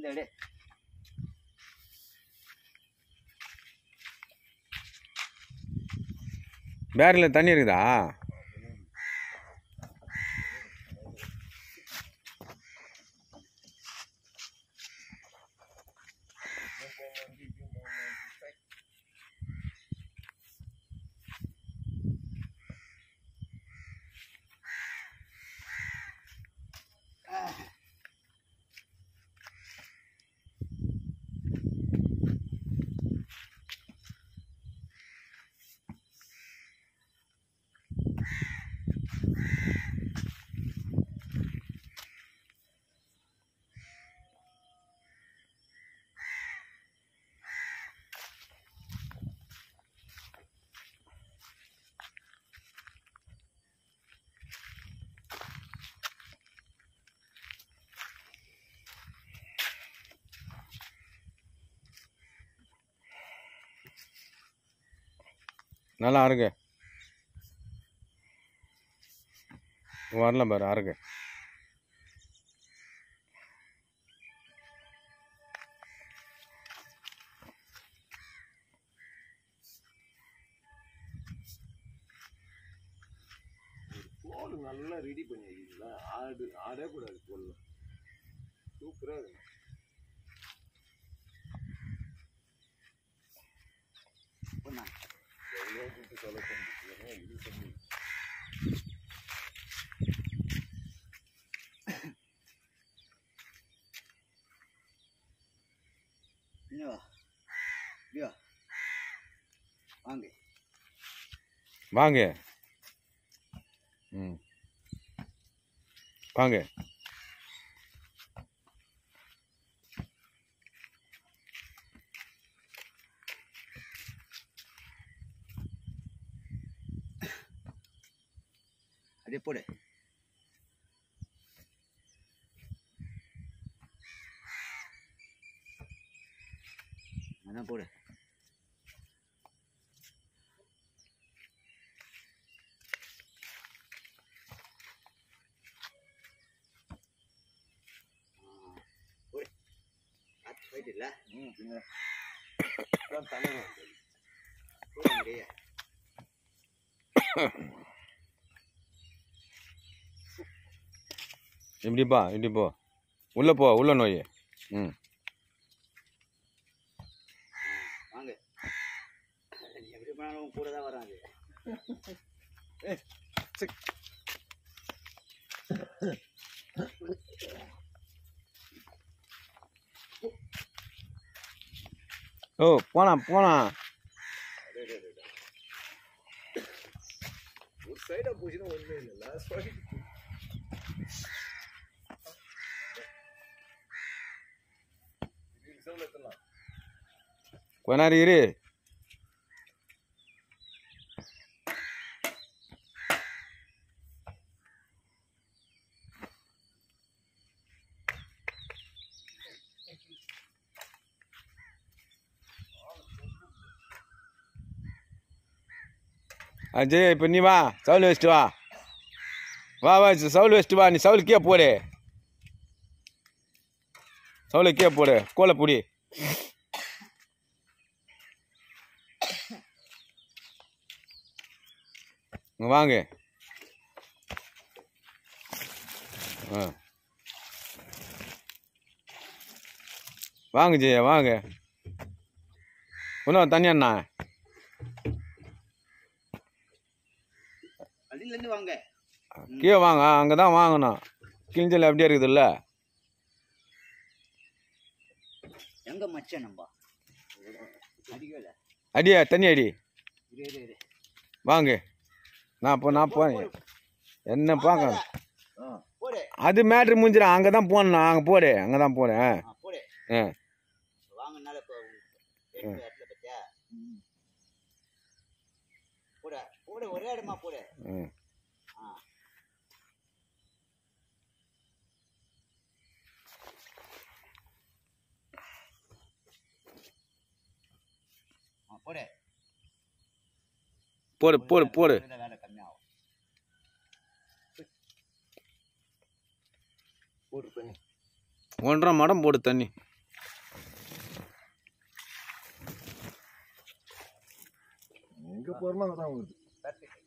வந்து எடு பேரில் தண்ணி இருக்குதா நல்லா அறுக்கு வரல பாரு அறுக்கு தோல் நல்லா ரெடி பண்ணி வைக்கிறீங்களா ஆடு ஆடே கூடாது தோல் சூப்பராக இருக்கு பொண்ணா எவ்வளோ கொடுத்து செலவு பண்ணிருக்கீங்க இது பண்ணி இன்னும் வா ஐயோ வாங்க வாங்க ம் வாங்க அப்படியே போடு அதான் போடு ஆ, போடு ஆத்து போயிட்டு இல்லை ம் பின்ன தான் தலைவர் வந்தது. போடு முடிய இப்படிப்பா இப்படி போ உள்ளே போ உள்ள நோய் ம் வாங்க நீ எப்படி பண்ணாலும் கூட தான் வராது ஓ போலாம் போலாம் ஒரு சைடாக போச்சுன்னா ஒன்றும் இல்லை லாஸ்ட் வாட்டி செவல எத்தலாம் கொஞ்ச நேரம் இரு அஜய் இப்போ நீ வா சவுல் வச்சுட்டு வா வா வா சவுல் வச்சுட்டு வா நீ சவுல் கீழே போடு சவுலை கீழே போடு கோலை பிடி இங்க வாங்க ஆ வாங்க ஜெயா வாங்க இன்னும் தண்ணி அண்ணா அடியிலேருந்து வாங்க கீழே வாங்க அங்கே தான் வாங்கணும் கிழிஞ்சல் அப்படியே இருக்குதுல்ல எங்க மச்சான் நம்பா அடிக்கல அடியா தண்ணி அடி இரு இரு இரு வாங்க நான் இப்போ நான் போ என்ன பார்க்க ஆ போடு அது மேட்ரு முடிஞ்சிடும் அங்கே தான் போகணும் அங்கே போடு அங்கே தான் போகிறேன் ஆ போடு ஆ வாங்கினால இப்போ இடத்துல பத்தியா போடு போடு ஒரே இடமா போடு ம் ஆ ஆ, போடு போடு போடு போடு இதுல வேலை கம்மியாகும் போட்டு தண்ணி ஒன்றரை மடம் போடு தண்ணி எங்கே போகிறோமோ அங்கே தான் வருது தட்டு